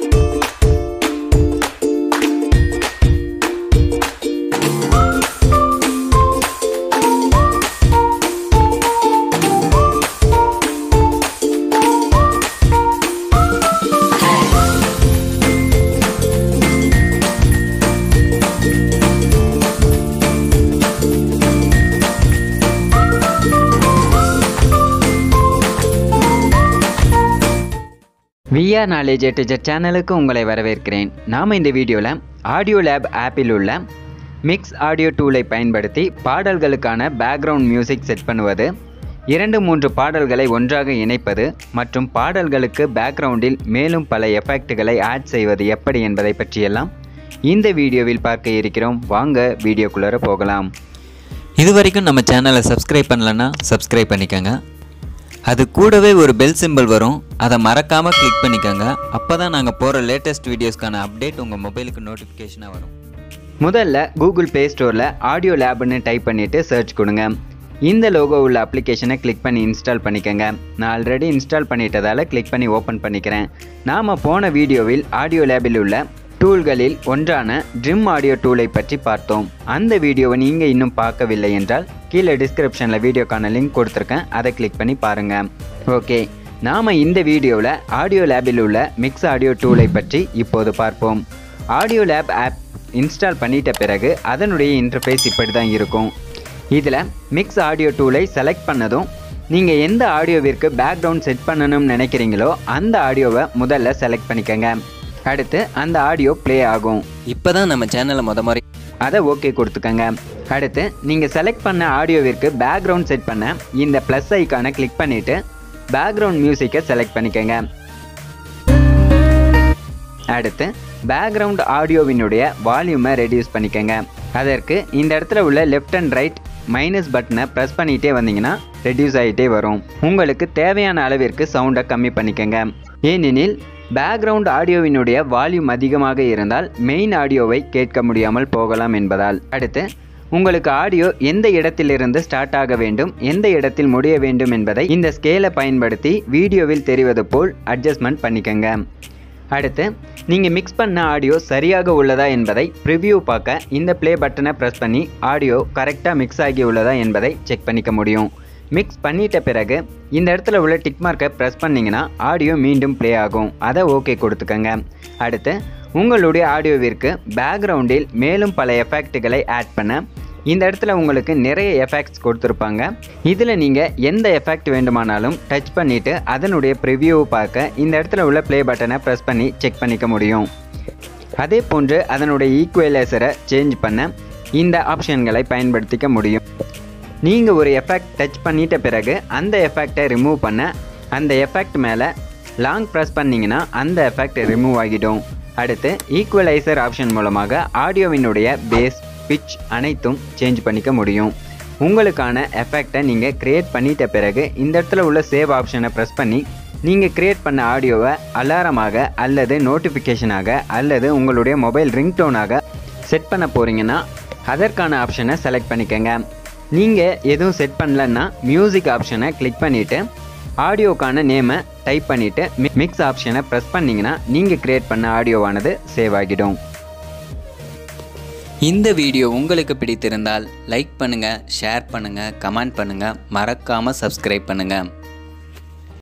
VR knowledge எட்டுஜர் சேனலுக்கு உங்களை வரவேற்கிறேன் நாம் இந்த வீடியோவில் ஆடியோ லேப் ஆப்பில் உள்ள மிக்ஸ் ஆடியோ டூலை பயன்படுத்தி பாடல்களுக்கான பேக்ரவுண்ட் மியூசிக் செட் பண்ணுவது இரண்டு மூன்று பாடல்களை ஒன்றாக இணைப்பது மற்றும் பாடல்களுக்கு பேக்ரவுண்டில் மேலும் பல எஃபெக்ட்டுகளை ஆட் செய்வது எப்படி என்பதை பற்றியெல்லாம் இந்த வீடியோவில் பார்க்க இருக்கிறோம் வாங்க வீடியோக்குள்ளார போகலாம் இது வரைக்கும் நம்ம சேனலை சப்ஸ்கிரைப் பண்ணலன்னா சப்ஸ்கிரைப் பண்ணிக்கோங்க அது கூடவே ஒரு பெல் சிம்பல் வரும் அதை மறக்காமல் கிளிக் பண்ணிக்கோங்க அப்போ தான் நாங்கள் போகிற லேட்டஸ்ட் வீடியோஸ்க்கான அப்டேட் உங்கள் மொபைலுக்கு நோட்டிஃபிகேஷனாக வரும் முதல்ல கூகுள் ப்ளே ஸ்டோரில் ஆடியோ லேப்னு டைப் பண்ணிவிட்டு சர்ச் கொடுங்க இந்த லோகோ உள்ள அப்ளிகேஷனை கிளிக் பண்ணி இன்ஸ்டால் பண்ணிக்கோங்க நான் ஆல்ரெடி இன்ஸ்டால் பண்ணிட்டதால் கிளிக் பண்ணி ஓப்பன் பண்ணிக்கிறேன் நாம் போன வீடியோவில் ஆடியோ லேபில் உள்ள டூல்களில் ஒன்றான ட்ரிம் ஆடியோ டூலை பற்றி பார்த்தோம் அந்த வீடியோவை நீங்கள் இன்னும் பார்க்கவில்லை என்றால் கீழே டிஸ்கிரிப்ஷனில் வீடியோக்கான லிங்க் கொடுத்துருக்கேன் அதை கிளிக் பண்ணி பாருங்கள் ஓகே நாம் இந்த வீடியோவில் ஆடியோ லேபில் உள்ள மிக்ஸ் ஆடியோ டூலை பற்றி இப்போது பார்ப்போம் ஆடியோ லேப் ஆப் இன்ஸ்டால் பண்ணிட்ட பிறகு அதனுடைய இன்டர்ஃபேஸ் இப்படி தான் இருக்கும் இதில் மிக்ஸ் ஆடியோ டூலை செலக்ட் பண்ணதும் நீங்கள் எந்த ஆடியோவிற்கு பேக்ரவுண்ட் செட் பண்ணணும்னு நினைக்கிறீங்களோ அந்த ஆடியோவை முதல்ல செலக்ட் பண்ணிக்கோங்க அடுத்து அந்த ஆடியோ ப்ளே ஆகும் இப்போ தான் நம்ம சேனலை முத மாதிரி அதை ஓகே கொடுத்துக்கோங்க அடுத்து நீங்கள் செலக்ட் பண்ண ஆடியோவிற்கு பேக்ரவுண்ட் செட் பண்ண இந்த ப்ளஸ் ஐக்கானை கிளிக் பண்ணிவிட்டு பேக்ரவுண்ட் மியூசிக்கை செலக்ட் பண்ணிக்கோங்க அடுத்து பேக்ரவுண்ட் ஆடியோவினுடைய வால்யூமை ரெடியூஸ் பண்ணிக்கோங்க அதற்கு இந்த இடத்துல உள்ள லெஃப்ட் அண்ட் ரைட் மைனஸ் பட்டனை ப்ரெஸ் பண்ணிகிட்டே வந்தீங்கன்னா ரெடியூஸ் ஆகிட்டே வரும் உங்களுக்கு தேவையான அளவிற்கு சவுண்டை கம்மி பண்ணிக்கோங்க ஏனெனில் பேக்ரவுண்ட் ஆடியோவினுடைய வால்யூம் அதிகமாக இருந்தால் மெயின் ஆடியோவை கேட்க முடியாமல் போகலாம் என்பதால் அடுத்து உங்களுக்கு ஆடியோ எந்த இடத்திலிருந்து ஸ்டார்ட் ஆக வேண்டும் எந்த இடத்தில் முடிய வேண்டும் என்பதை இந்த ஸ்கேலை பயன்படுத்தி வீடியோவில் தெரிவது போல் அட்ஜஸ்ட்மெண்ட் பண்ணிக்கோங்க அடுத்து நீங்கள் மிக்ஸ் பண்ண ஆடியோ சரியாக உள்ளதா என்பதை ப்ரிவ்யூ பார்க்க இந்த ப்ளே பட்டனை ப்ரெஸ் பண்ணி ஆடியோ கரெக்டாக மிக்ஸ் ஆகி உள்ளதா என்பதை செக் பண்ணிக்க முடியும் மிக்ஸ் பண்ணிட்ட பிறகு இந்த இடத்துல உள்ள டிக் மார்க்கை ப்ரெஸ் பண்ணிங்கன்னா ஆடியோ மீண்டும் ப்ளே ஆகும் அதை ஓகே கொடுத்துக்கோங்க அடுத்து உங்களுடைய ஆடியோவிற்கு பேக்ரவுண்டில் மேலும் பல எஃபெக்ட்டுகளை ஆட் பண்ண இந்த இடத்துல உங்களுக்கு நிறைய எஃபெக்ட்ஸ் கொடுத்துருப்பாங்க இதில் நீங்கள் எந்த எஃபெக்ட் வேண்டுமானாலும் டச் பண்ணிவிட்டு அதனுடைய ப்ரிவ்யூவை பார்க்க இந்த இடத்துல உள்ள ப்ளே பட்டனை ப்ரெஸ் பண்ணி செக் பண்ணிக்க முடியும் அதே போன்று அதனுடைய ஈக்குவலைசரை சேஞ்ச் பண்ண இந்த ஆப்ஷன்களை பயன்படுத்திக்க முடியும் நீங்கள் ஒரு எஃபெக்ட் டச் பண்ணிட்ட பிறகு அந்த எஃபெக்டை ரிமூவ் பண்ண அந்த எஃபெக்ட் மேலே லாங் ப்ரெஸ் பண்ணிங்கன்னா அந்த எஃபெக்ட் ரிமூவ் ஆகிடும் அடுத்து ஈக்குவலைசர் ஆப்ஷன் மூலமாக ஆடியோவினுடைய பேஸ் பிச் அனைத்தும் சேஞ்ச் பண்ணிக்க முடியும் உங்களுக்கான எஃபெக்டை நீங்கள் க்ரியேட் பண்ணிட்ட பிறகு இந்த இடத்துல உள்ள சேவ் ஆப்ஷனை ப்ரெஸ் பண்ணி நீங்கள் க்ரியேட் பண்ண ஆடியோவை அலாரமாக அல்லது நோட்டிஃபிகேஷனாக அல்லது உங்களுடைய மொபைல் ரிங்டோனாக செட் பண்ண போகிறீங்கன்னா அதற்கான ஆப்ஷனை செலக்ட் பண்ணிக்கோங்க நீங்கள் எதுவும் செட் பண்ணலன்னா மியூசிக் ஆப்ஷனை கிளிக் பண்ணிவிட்டு ஆடியோக்கான நேமை டைப் பண்ணிவிட்டு மிக்ஸ் ஆப்ஷனை ப்ரெஸ் பண்ணிங்கன்னா நீங்கள் க்ரியேட் பண்ண ஆடியோவானது சேவ் ஆகிடும் இந்த வீடியோ உங்களுக்கு பிடித்திருந்தால் லைக் பண்ணுங்கள் ஷேர் பண்ணுங்கள் கமெண்ட் பண்ணுங்கள் மறக்காமல் சப்ஸ்கிரைப் பண்ணுங்கள்